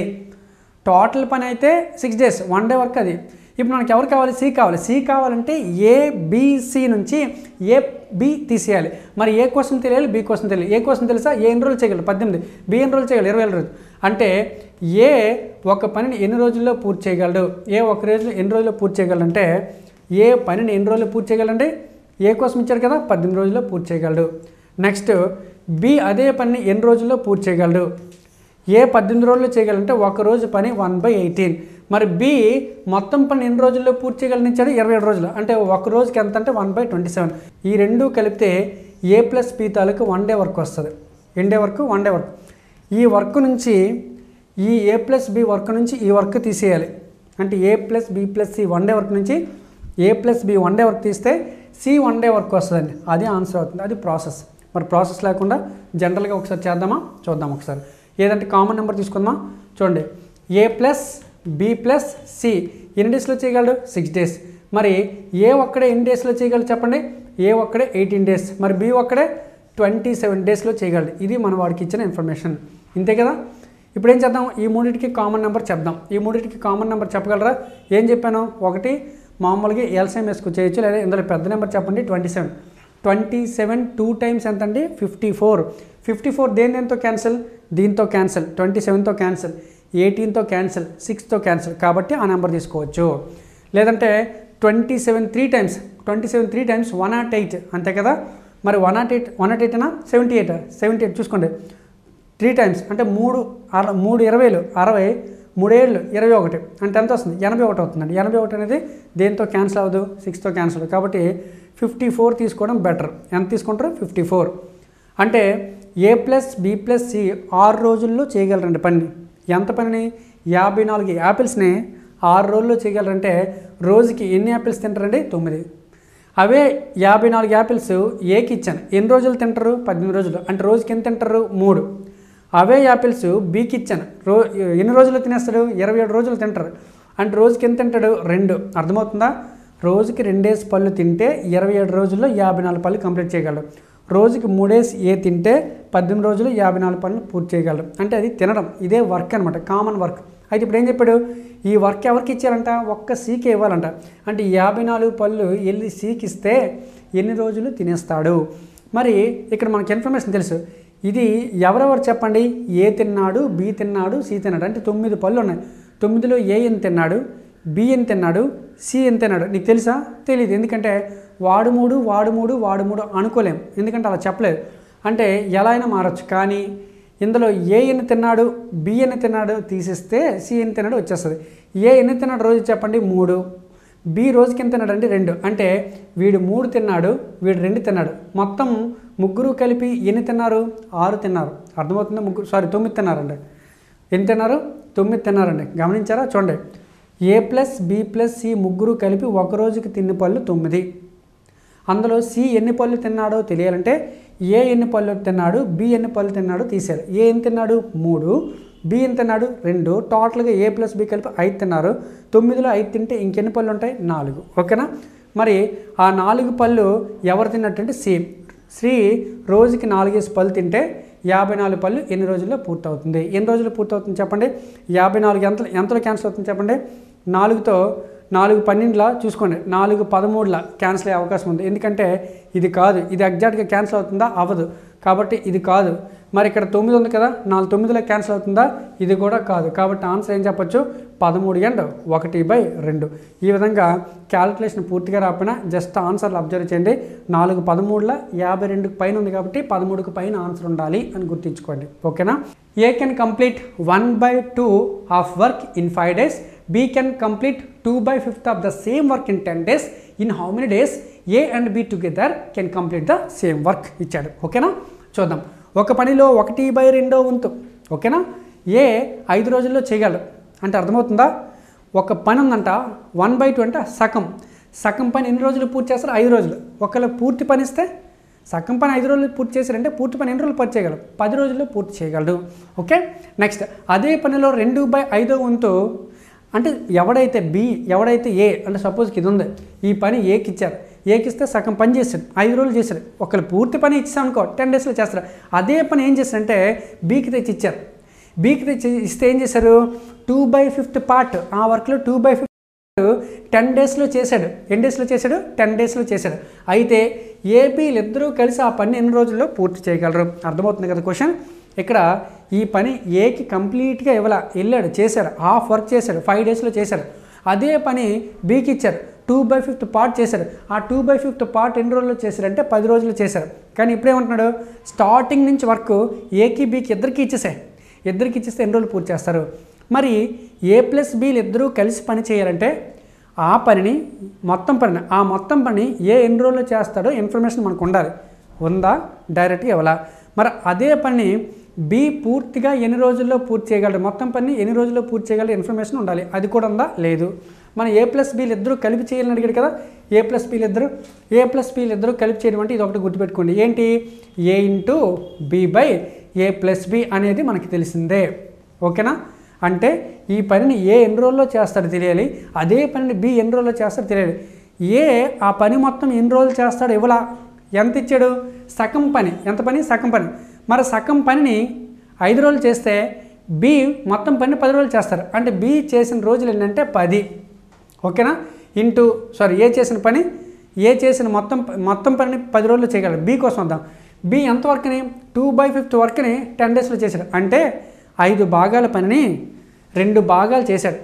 టోటల్ పని అయితే six days one day work అది ఇప్పుడు మనకి ఎవరు కావాలి సి కావాలి సి కావాలంటే ఏ బిసి నుంచి ఏ బి తీసేయాలి మరి ఏ కోసం తెలియాలి బి కోసం తెలియాలి ఏ కోసం తెలుసా ఏ ఎన్ని రోజులు చేయగలరు పద్దెనిమిది బి ఎన్ని రోజులు చేయగలరు ఇరవై ఏడు రోజులు అంటే ఏ ఒక పనిని ఎన్ని రోజుల్లో పూర్తి చేయగలడు ఏ ఒక రోజులో ఎన్ని రోజుల్లో పూర్తి చేయగలడు అంటే ఏ పనిని ఎన్ని రోజుల్లో పూర్తి చేయగలంటే ఏ కోసం ఇచ్చారు కదా పద్దెనిమిది రోజుల్లో పూర్తి చేయగలడు నెక్స్ట్ బి అదే పనిని ఎన్ని రోజుల్లో పూర్తి చేయగలడు ఏ పద్దెనిమిది రోజుల్లో చేయగలంటే ఒక రోజు పని వన్ బై ఎయిటీన్ మరి బి మొత్తం పని ఎన్ని రోజుల్లో పూర్తి చేయగలని ఇచ్చాడు ఇరవై ఏడు రోజులు అంటే ఒక రోజుకి ఎంత అంటే వన్ బై ట్వంటీ సెవెన్ ఈ రెండు కలిపితే ఏ ప్లస్ బి తాలూకు వన్ డే వర్క్ వస్తుంది N day work one day work ఈ వర్క్ నుంచి ఈ ఏ ప్లస్ బి వర్క్ నుంచి ఈ వర్క్ తీసేయాలి అంటే A plus B plus C one day work నుంచి A plus B one day work తీస్తే సి వన్ డే వర్క్ వస్తుందండి అది ఆన్సర్ అవుతుంది అది ప్రాసెస్ మరి ప్రాసెస్ లేకుండా జనరల్గా ఒకసారి చేద్దామా చూద్దాం ఒకసారి ఏదంటే కామన్ నెంబర్ తీసుకుందామా చూడండి A plus B plus C ఎన్ని డేస్లో చేయగలడు సిక్స్ డేస్ మరి ఏ ఒక్కడే ఎన్ని డేస్లో చేయగలడు చెప్పండి ఏ ఒక్కడే ఎయిటీన్ డేస్ మరి బి ఒక్కడే ట్వంటీ సెవెన్ డేస్లో చేయగలడు ఇది మన వాడికి ఇచ్చిన ఇన్ఫర్మేషన్ ఇంతే కదా ఇప్పుడు ఏం చేద్దాం ఈ మూడింటికి కామన్ నెంబర్ చెప్దాం ఈ మూడింటికి కామన్ నెంబర్ చెప్పగలరా ఏం చెప్పాను ఒకటి మామూలుగా ఎల్సిఎం వేసుకు చేయొచ్చు లేదా ఇందులో పెద్ద నెంబర్ చెప్పండి twenty seven twenty seven two times ఎంత అండి ఫిఫ్టీ ఫోర్ ఫిఫ్టీ ఫోర్ దేని దేంతో క్యాన్సిల్ దీంతో క్యాన్సిల్ ట్వంటీ సెవెన్తో క్యాన్సిల్ ఎయిటీన్తో క్యాన్సిల్ సిక్స్తో క్యాన్సిల్ కాబట్టి ఆ నెంబర్ తీసుకోవచ్చు లేదంటే twenty seven three times twenty seven three times one nought eight అంతే కదా మరి one nought eight one nought ఎయిట్నా సెవెంటీ ఎయిట్ సెవెంటీ ఎయిట్ చూసుకోండి త్రీ టైమ్స్ అంటే మూడు అర మూడు ఇరవైలు అరవై మూడేళ్ళు ఇరవై ఒకటి అంటే ఎంత వస్తుంది ఎనభై ఒకటి అవుతుందండి ఎనభై ఒకటి అనేది దేంతో క్యాన్సిల్ అవ్వదు సిక్స్తో క్యాన్సిల్ అవ్వదు కాబట్టి ఫిఫ్టీ ఫోర్ తీసుకోవడం బెటర్ ఎంత తీసుకుంటారు ఫిఫ్టీ ఫోర్ అంటే A plus B plus C ఆరు రోజుల్లో చేయగలరండి పని ఎంత పనిని యాభై నాలుగు యాపిల్స్ని ఆరు రోజుల్లో చేయగలరంటే రోజుకి ఎన్ని యాపిల్స్ తింటారండి తొమ్మిది అవే యాభై నాలుగు యాపిల్స్ ఏకి ఇచ్చాను ఎన్ని రోజులు తింటారు పద్దెనిమిది రోజులు అంటే రోజుకి ఎంత తింటారు మూడు అవే యాపిల్స్ బీకి ఇచ్చాను రో ఎన్ని రోజులు తినేస్తాడు ఇరవై ఏడు రోజులు తింటారు అంటే రోజుకి ఎంత తింటాడు రెండు అర్థమవుతుందా రోజుకి రెండేసి పళ్ళు తింటే ఇరవై ఏడు రోజుల్లో యాభై నాలుగు పళ్ళు కంప్లీట్ చేయగలరు రోజుకి మూడేసి ఏ తింటే పద్దెనిమిది రోజులు యాభై నాలుగు పనులు పూర్తి చేయగలరు అంటే అది తినడం ఇదే వర్క్ అనమాట కామన్ వర్క్ అయితే ఇప్పుడు ఏం చెప్పాడు ఈ వర్క్ ఎవరికి ఇచ్చారంట ఒక్క సీకి ఇవ్వాలంట అంటే ఈ యాభై నాలుగు పళ్ళు వెళ్ళి సీకి ఇస్తే ఎన్ని రోజులు తినేస్తాడు మరి ఇక్కడ మనకి ఇన్ఫర్మేషన్ తెలుసు ఇది ఎవరెవరు చెప్పండి ఏ తిన్నాడు బి తిన్నాడు సి తిన్నాడు అంటే తొమ్మిది పళ్ళు ఉన్నాయి తొమ్మిదిలో ఏ ఎన్ తిన్నాడు బి ఎన్ తిన్నాడు సి ఎన్ తిన్నాడు నీకు తెలుసా తెలియదు ఎందుకంటే వాడు మూడు వాడు మూడు వాడు మూడు అనుకోలేం ఎందుకంటే అలా చెప్పలేదు అంటే ఎలా అయినా మారచ్చు కానీ ఇందులో ఏ ఎన్ని తిన్నాడు బి ఎన్ని తిన్నాడు తీసిస్తే సి ఎన్ని తిన్నాడు వచ్చేస్తుంది ఏ ఎన్ని తిన్నాడు రోజు చెప్పండి మూడు బి రోజుకి ఎంత తిన్నాడు అంటే రెండు అంటే వీడు మూడు తిన్నాడు వీడు రెండు తిన్నాడు మొత్తం ముగ్గురు కలిపి ఎన్ని తిన్నారు ఆరు తిన్నారు అర్థమవుతుందా ముగ్గురు సారీ తొమ్మిది తిన్నారండి ఎన్ని తిన్నారు తొమ్మిది తిన్నారండి గమనించారా చూడండి A plus B plus C ముగ్గురు కలిపి ఒక రోజుకి తిన్న పళ్ళు తొమ్మిది అందులో సి ఎన్ని పళ్ళు తిన్నాడో తెలియాలంటే ఏ ఎన్ని పళ్ళు తిన్నాడు బి ఎన్ని పళ్ళు తిన్నాడో తీశారు ఏ ఎన్ని తిన్నాడు మూడు బి ఎన్ని తిన్నాడు రెండు టోటల్గా ఏ ప్లస్ బి కలిపి ఐదు తిన్నారు తొమ్మిదిలో ఐదు తింటే ఇంకెన్ని పళ్ళు ఉంటాయి నాలుగు ఓకేనా మరి ఆ నాలుగు పళ్ళు ఎవరు తిన్నట్టంటే సి శ్రీ రోజుకి నాలుగేసి పళ్ళు తింటే యాభై నాలుగు పళ్ళు ఎన్ని రోజుల్లో పూర్తవుతుంది ఎన్ని రోజులు పూర్తవుతుంది చెప్పండి యాభై నాలుగు ఎంత ఎంతలో క్యాన్సిల్ అవుతుంది చెప్పండి నాలుగుతో నాలుగు పన్నెండులా చూసుకోండి నాలుగు పదమూడులా క్యాన్సిల్ అయ్యే అవకాశం ఉంది ఎందుకంటే ఇది కాదు ఇది ఎగ్జాక్ట్గా క్యాన్సిల్ అవుతుందా అవ్వదు కాబట్టి ఇది కాదు మరి ఇక్కడ తొమ్మిది ఉంది కదా నాలుగు తొమ్మిదిలో క్యాన్సిల్ అవుతుందా ఇది కూడా కాదు కాబట్టి ఆన్సర్ ఏం చెప్పొచ్చు పదమూడు అండ్ ఒకటి బై రెండు ఈ విధంగా క్యాలిక్యులేషన్ పూర్తిగా రాకపోయినా జస్ట్ ఆన్సర్లు అబ్జర్వ్ చేయండి నాలుగు పదమూడుల యాభై రెండుకి పైన ఉంది కాబట్టి పదమూడుకి పైన ఆన్సర్ ఉండాలి అని గుర్తుంచుకోండి ఓకేనా A can complete one by two of work in five days B can complete two by fifth of the same work in ten days in how many days A and B together can complete the same work ఇచ్చాడు ఓకేనా చూద్దాం ఒక పనిలో ఒకటి by రెండో వంతు ఓకేనా ఏ ఐదు రోజుల్లో చేయగలడు అంటే అర్థమవుతుందా ఒక పని ఉందంట వన్ బై టూ అంటే సగం సగం పని ఎన్ని రోజులు పూర్తి చేస్తారు ఐదు రోజులు ఒకవేళ పూర్తి పని ఇస్తే సగం పని ఐదు రోజులు పూర్తి చేశారంటే పూర్తి పని ఎన్ని రోజులు పూర్తి చేయగలరు పది రోజుల్లో పూర్తి చేయగలడు ఓకే నెక్స్ట్ అదే పనిలో రెండు బై ఐదో వంతు అంటే ఎవడైతే బి ఎవడైతే ఏ అంటే సపోజ్కి ఇది ఉంది ఈ పని ఏకి ఇచ్చారు ఏకి ఇస్తే సగం పని చేశాడు ఐదు రోజులు చేశాడు ఒకళ్ళు పూర్తి పని ఇచ్చాం అనుకో టెన్ డేస్లో చేస్తారు అదే పని ఏం చేశారంటే బీకి తెచ్చి ఇచ్చారు బీకి తెచ్చి ఇస్తే ఏం చేశారు టూ బై ఫిఫ్త్ పార్ట్ ఆ వర్క్లో టూ బై ఫిఫ్త్ టెన్ డేస్లో చేశాడు ఎన్ని డేస్లో చేశాడు టెన్ డేస్లో చేశాడు అయితే ఏపీలు ఇద్దరూ కలిసి ఆ పని ఎన్ని రోజుల్లో పూర్తి చేయగలరు అర్థమవుతుంది కదా క్వశ్చన్ ఇక్కడ ఈ పని ఏకి కంప్లీట్గా ఇవ్వాల వెళ్ళాడు చేశాడు హాఫ్ వర్క్ చేశాడు ఫైవ్ డేస్లో చేశాడు అదే పని బీకి ఇచ్చారు టూ బై ఫిఫ్త్ పార్ట్ చేశాడు ఆ టూ బై ఫిఫ్త్ పార్ట్ ఎన్ని రోజుల్లో చేశారంటే పది రోజులు చేశారు కానీ ఇప్పుడేమంటున్నాడు స్టార్టింగ్ నుంచి వర్క్ ఏకి బీకి ఇద్దరికి ఇచ్చేసాయి ఇద్దరికి ఇచ్చేస్తే ఎన్ని రోజులు పూర్తి చేస్తారు మరి ఏ ప్లస్ బీలు ఇద్దరూ కలిసి పని చేయాలంటే ఆ పనిని మొత్తం పనిని ఆ మొత్తం పని ఏ ఎన్ని రోజుల్లో చేస్తాడో ఇన్ఫర్మేషన్ మనకు ఉండాలి ఉందా డైరెక్ట్గా ఇవ్వాలా మరి అదే పని బి పూర్తిగా ఎన్ని రోజుల్లో పూర్తి చేయగలరు మొత్తం పని ఎన్ని రోజుల్లో పూర్తి చేయగలరు ఇన్ఫర్మేషన్ ఉండాలి అది కూడా ఉందా లేదు మన ఏ ప్లస్ బీలు ఇద్దరు కలిపి చేయాలని అడిగాడు కదా ఏ ప్లస్ బీలు ఇద్దరు ఏ ప్లస్ బీలు ఇద్దరు కలిపి చేయడం అంటే ఇది ఒకటి గుర్తుపెట్టుకోండి ఏంటి A into B by A plus B అనేది మనకి తెలిసిందే ఓకేనా అంటే ఈ పనిని ఏ ఎన్ని రోజుల్లో చేస్తాడో తెలియాలి అదే పనిని బి ఎన్ని రోజుల్లో చేస్తాడో తెలియాలి ఏ ఆ పని మొత్తం ఎన్ని రోజులు చేస్తాడో ఇవ్వలా ఎంత ఇచ్చాడు సగం పని ఎంత పని సగం పని మరి సగం పనిని ఐదు రోజులు చేస్తే బి మొత్తం పని పది రోజులు చేస్తారు అంటే బి చేసిన రోజులు ఏంటంటే పది ఓకేనా ఇంటూ సారీ ఏ చేసిన పని ఏ చేసిన మొత్తం మొత్తం పనిని పది రోజులు చేయగలరు బి కోసం వద్దాం బి ఎంత వర్క్ని టూ బై ఫిఫ్త్ వర్క్ని టెన్ డేస్లో చేశాడు అంటే ఐదు భాగాల పనిని రెండు భాగాలు చేశాడు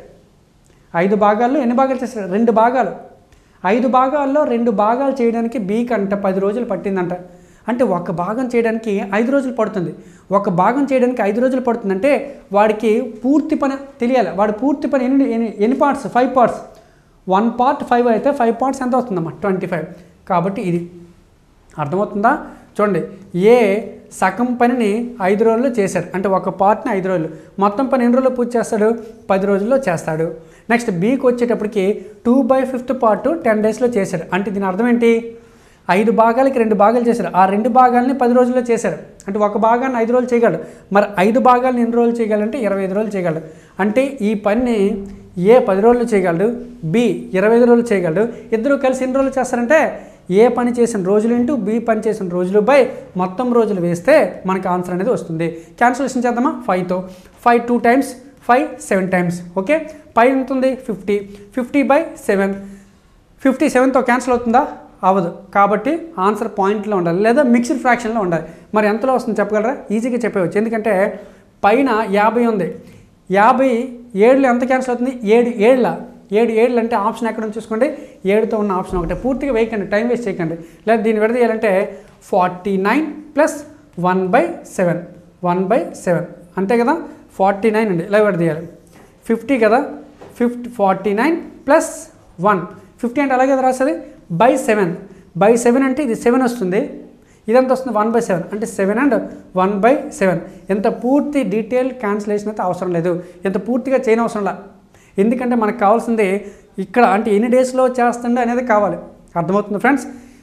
ఐదు భాగాల్లో ఎన్ని భాగాలు చేశాడు రెండు భాగాలు ఐదు భాగాల్లో రెండు భాగాలు చేయడానికి బీకి అంట పది రోజులు పట్టిందంట అంటే ఒక భాగం చేయడానికి ఐదు రోజులు పడుతుంది ఒక భాగం చేయడానికి ఐదు రోజులు పడుతుందంటే వాడికి పూర్తి పని తెలియాలి వాడు పూర్తి పని ఎన్ని ఎన్ని ఎన్ని parts five parts one part five అయితే ఫైవ్ పార్ట్స్ ఎంత అవుతుందమ్మా ట్వంటీ ఫైవ్ కాబట్టి ఇది అర్థమవుతుందా చూడండి ఏ సగం పనిని ఐదు రోజుల్లో చేశాడు అంటే ఒక పార్ట్ని ఐదు రోజులు మొత్తం పని ఎన్ని రోజుల్లో పూర్తి చేస్తాడు పది రోజుల్లో చేస్తాడు నెక్స్ట్ బీకి వచ్చేటప్పటికి two by fifth part ten డేస్లో చేశాడు అంటే దీని అర్థం ఏంటి ఐదు భాగాలకి రెండు భాగాలు చేశాడు ఆ రెండు భాగాలని పది రోజుల్లో చేశాడు అంటే ఒక భాగాన్ని ఐదు రోజులు చేయగలడు మరి ఐదు భాగాలను ఎన్ని రోజులు చేయగలంటే ఇరవై ఐదు రోజులు చేయగలడు అంటే ఈ పని ఏ పది రోజులు చేయగలడు బి ఇరవై ఐదు రోజులు చేయగలడు ఇద్దరు కలిసి ఎన్ని రోజులు చేస్తారంటే ఏ పని చేసిన రోజులు ఇంటూ బి పని చేసిన రోజులు బై మొత్తం రోజులు వేస్తే మనకు ఆన్సర్ అనేది వస్తుంది క్యాన్సిలేషన్ చేద్దామా ఫైవ్తో five two times five seven times okay పై ఎంత ఉంది fifty fifty by seven fifty సెవెన్తో క్యాన్సిల్ అవుతుందా అవ్వదు కాబట్టి ఆన్సర్ పాయింట్లో ఉండాలి లేదా మిక్స్డ్ ఫ్రాక్షన్లో ఉండాలి మరి ఎంతలో వస్తుంది చెప్పగలరా ఈజీగా చెప్పవచ్చు ఎందుకంటే పైన యాభై ఉంది యాభై ఏడులో ఎంత క్యాన్సిల్ అవుతుంది ఏడు ఏళ్ళ ఏడు ఏళ్ళు అంటే ఆప్షన్ ఎక్కడ ఉంది చూసుకోండి ఏడుతో ఉన్న ఆప్షన్ ఒకటే పూర్తిగా వేయకండి టైం వేస్ట్ చేయకండి లేదా దీన్ని విడదీయాలంటే forty nine plus one by seven one by seven అంతే కదా ఫార్టీ నైన్ అండి ఇలా విడదీయాలి ఫిఫ్టీ కదా fifty forty nine plus one fifty అంటే అలాగే రాస్తుంది బై సెవెన్ బై సెవెన్ అంటే ఇది సెవెన్ వస్తుంది ఇదంతా వస్తుంది వన్ బై సెవెన్ అంటే seven and one by seven ఎంత పూర్తి డీటెయిల్ క్యాన్సిలేషన్ అయితే అవసరం లేదు ఎంత పూర్తిగా చేయని అవసరం లేదు ఎందుకంటే మనకు కావాల్సింది ఇక్కడ అంటే ఎన్ని డేస్లో చేస్తుండే అనేది కావాలి అర్థమవుతుంది ఫ్రెండ్స్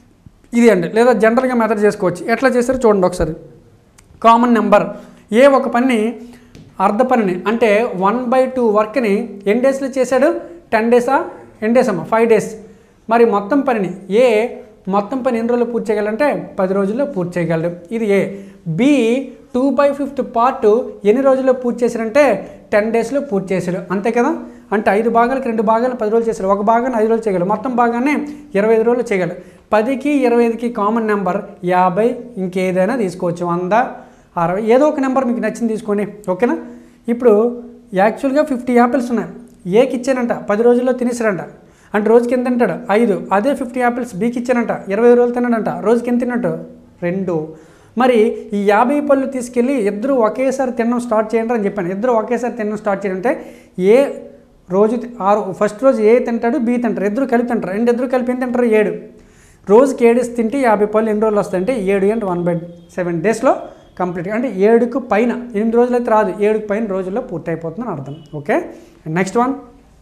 ఇది అండి లేదా జనరల్గా మెథడ్ చేసుకోవచ్చు ఎట్లా చేస్తారో చూడండి ఒకసారి కామన్ నెంబర్ ఏ ఒక పనిని అర్ధ పనిని అంటే వన్ బై టూ వర్క్ని ఎన్ని డేస్లో చేశాడు టెన్ డేసా ఎన్ని డేస్ అమ్మా ఫైవ్ డేస్ మరి మొత్తం పనిని ఏ మొత్తం పని ఎన్ని రోజుల్లో పూర్తి చేయగలంటే పది రోజుల్లో పూర్తి చేయగలడు ఇది A B two by fifth part ఎన్ని రోజుల్లో పూర్తి చేశారంటే టెన్ డేస్లో పూర్తి చేశాడు అంతే కదా అంటే ఐదు భాగాలకు రెండు భాగాలు పది రోజులు చేశాడు ఒక భాగాన్ని ఐదు రోజులు చేయగలడు మొత్తం భాగాన్ని ఇరవై ఐదు రోజులు చేయగలడు పదికి ఇరవై ఐదుకి కామన్ నెంబర్ యాభై ఇంకేదైనా తీసుకోవచ్చు వంద అరవై ఏదో ఒక నెంబర్ మీకు నచ్చింది తీసుకోండి ఓకేనా ఇప్పుడు యాక్చువల్గా ఫిఫ్టీ యాపిల్స్ ఉన్నాయి ఏకి ఇచ్చానంట పది రోజుల్లో తినేసారంట అంటే రోజుకి ఎంత తింటాడు ఐదు అదే ఫిఫ్టీ యాపిల్స్ బీకి ఇచ్చానంట ఇరవై రోజులు తిన్నాడంట రోజుకి ఎంత తిన్నట్టు రెండు మరి ఈ యాభై పళ్ళు తీసుకెళ్ళి ఇద్దరు ఒకేసారి తినడం స్టార్ట్ చేయండి అని చెప్పాను ఇద్దరు ఒకేసారి తినడం స్టార్ట్ చేయండి ఏ రోజు తి- ఆరు ఫస్ట్ రోజు ఏ తింటాడు బి తింటారు ఇద్దరు కలిపి తింటారు రెండు ఇద్దరు కలిపి ఏం తింటారు ఏడు రోజుకి ఏడేసి తింటే యాభై పళ్ళు ఎన్ని రోజులు వస్తాయంటే ఏడు అండ్ వన్ బై సెవెన్ డేస్లో కంప్లీట్ అంటే ఏడుకు పైన ఎనిమిది రోజులు అయితే రాదు ఏడుకు పైన రోజుల్లో పూర్తి అయిపోతుందని అర్థం okay next one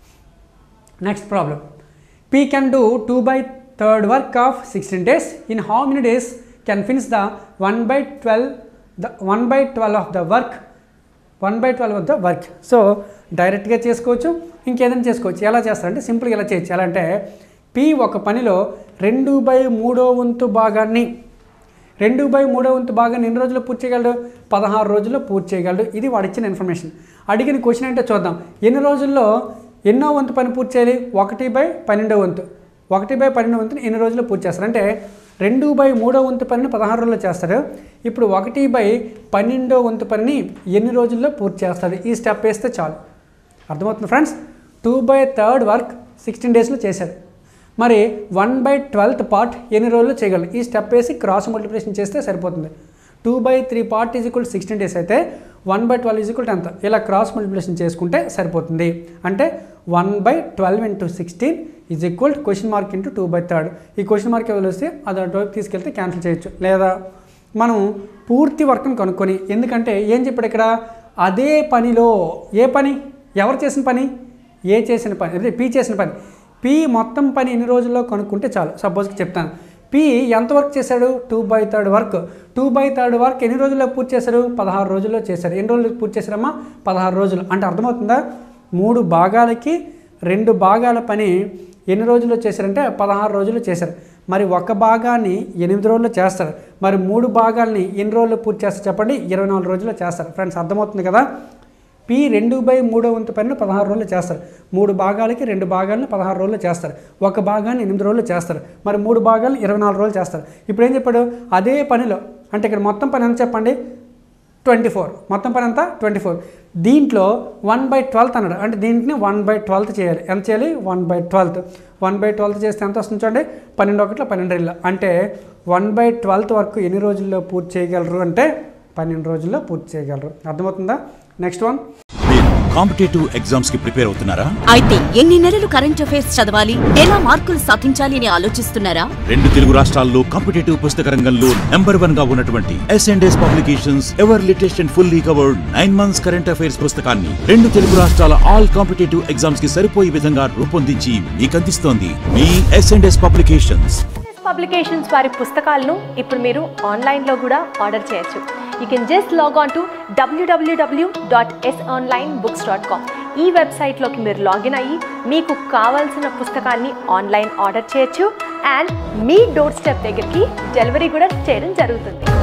next problem P can do two by third work of sixteen days in how many days can finish the one by twelve the one by twelve of the work one by twelve of the work so డైరెక్ట్గా చేసుకోవచ్చు ఇంకేదైనా చేసుకోవచ్చు ఎలా చేస్తారంటే సింపుల్గా ఎలా చేయొచ్చు ఎలా అంటే పి ఒక పనిలో రెండు బై మూడో వంతు భాగాన్ని రెండు బై మూడో వంతు భాగాన్ని ఎన్ని రోజుల్లో పూర్తి చేయగలడు పదహారు రోజుల్లో పూర్తి చేయగలడు ఇది వాడు ఇచ్చిన ఇన్ఫర్మేషన్ అడిగిన క్వశ్చన్ అంటే చూద్దాం ఎన్ని రోజుల్లో ఎన్నో వంతు పని పూర్తి చేయాలి ఒకటి బై పన్నెండో వంతు ఒకటి బై పన్నెండు వంతుని ఎన్ని రోజుల్లో పూర్తి చేస్తారు అంటే రెండు బై మూడో వంతు పనిని పదహారు రోజుల్లో చేస్తారు ఇప్పుడు ఒకటి బై పన్నెండో వంతు పనిని ఎన్ని రోజుల్లో పూర్తి చేస్తారు ఈ స్టెప్ వేస్తే చాలు అర్థమవుతుంది friends two by third work sixteen డేస్లో చేశాడు మరి వన్ బై ట్వెల్త్ పార్ట్ ఎన్ని రోజుల్లో చేయగలరు ఈ స్టెప్ వేసి క్రాస్ మల్టిప్లికేషన్ చేస్తే సరిపోతుంది two by three part is equal sixteen days అయితే one by twelve is equal ఎంత ఇలా క్రాస్ మల్టిప్లికేషన్ చేసుకుంటే సరిపోతుంది అంటే one by twelve into sixteen is equal question mark into two by third ఈ క్వశ్చన్ మార్క్ వదిలేస్తే అది అటువైపు తీసుకెళ్తే క్యాన్సిల్ చేయొచ్చు లేదా మనం పూర్తి వర్క్ని కనుక్కొని ఎందుకంటే ఏం చెప్పాడు ఇక్కడ అదే పనిలో ఏ పని ఎవరు చేసిన పని ఏ చేసిన పని అదే పి చేసిన పని పి మొత్తం పని ఎన్ని రోజుల్లో కనుక్కుంటే చాలు సపోజ్కి చెప్తాను పి ఎంత వర్క్ చేశాడు two by third work two by third work ఎన్ని రోజుల్లో పూర్తి చేశారు పదహారు రోజుల్లో చేశారు ఎన్ని రోజులు పూర్తి చేశారమ్మా పదహారు రోజులు అంటే అర్థమవుతుందా మూడు భాగాలకి రెండు భాగాల పని ఎన్ని రోజుల్లో చేశారంటే పదహారు రోజుల్లో చేశారు మరి ఒక భాగాన్ని ఎనిమిది రోజుల్లో చేస్తారు మరి మూడు భాగాల్ని ఎన్ని రోజుల్లో పూర్తి చేస్తారు చెప్పండి ఇరవై నాలుగు రోజుల్లో చేస్తారు ఫ్రెండ్స్ అర్థమవుతుంది కదా పి రెండు బై మూడో వంతు పనిని పదహారు రోజులు చేస్తారు మూడు భాగాలకి రెండు భాగాలను పదహారు రోజులు చేస్తారు ఒక భాగాన్ని ఎనిమిది రోజులు చేస్తారు మరి మూడు భాగాలు ఇరవై నాలుగు రోజులు చేస్తారు ఇప్పుడు ఏం చెప్పాడు అదే పనిలో అంటే ఇక్కడ మొత్తం పని ఎంత చెప్పండి ట్వంటీ ఫోర్ మొత్తం పని ఎంత ట్వంటీ ఫోర్ దీంట్లో వన్ బై ట్వెల్త్ అన్నాడు అంటే దీంట్ని వన్ బై ట్వెల్త్ చేయాలి ఎంత చేయాలి one by twelfth one by twelfth చేస్తే ఎంత వస్తుంది చూడండి పన్నెండు ఒకటిలో పన్నెండు ఇళ్ళు అంటే వన్ బై ట్వెల్త్ వరకు ఎన్ని రోజుల్లో పూర్తి చేయగలరు అంటే పన్నెండు రోజుల్లో పూర్తి చేయగలరు అర్థమవుతుందా నెక్స్ట్ వన్ మీరు కాంపిటేటివ్ ఎగ్జామ్స్ కి ప్రిపేర్ అవుతున్నారా అయితే ఎన్ని నెలలు కరెంట్ అఫైర్స్ చదవాలి ఎలా మార్కులు సాధించాలి అని ఆలోచిస్తున్నారా రెండు తెలుగు రాష్ట్రాల్లో కాంపిటేటివ్ పుస్తక రంగంలో నెంబర్ వన్ గా ఉన్నటువంటి S and S publications ever latest and fully covered nine months current affairs పుస్తకాన్ని రెండు తెలుగు రాష్ట్రాల ఆల్ కాంపిటేటివ్ ఎగ్జామ్స్ కి సరిపోయే విధంగా రూపొందించి మీకు అందిస్తోంది మీ S and S publications publications వారి పుస్తకాలను ఇప్పుడు మీరు ఆన్లైన్లో కూడా ఆర్డర్ చేయొచ్చు you can just log on to W W W dot S online books dot com ఈ వెబ్సైట్లోకి మీరు లాగిన్ అయ్యి మీకు కావాల్సిన పుస్తకాన్ని ఆన్లైన్ ఆర్డర్ చేయొచ్చు అండ్ మీ డోర్ స్టెప్ దగ్గరికి డెలివరీ కూడా చేయడం జరుగుతుంది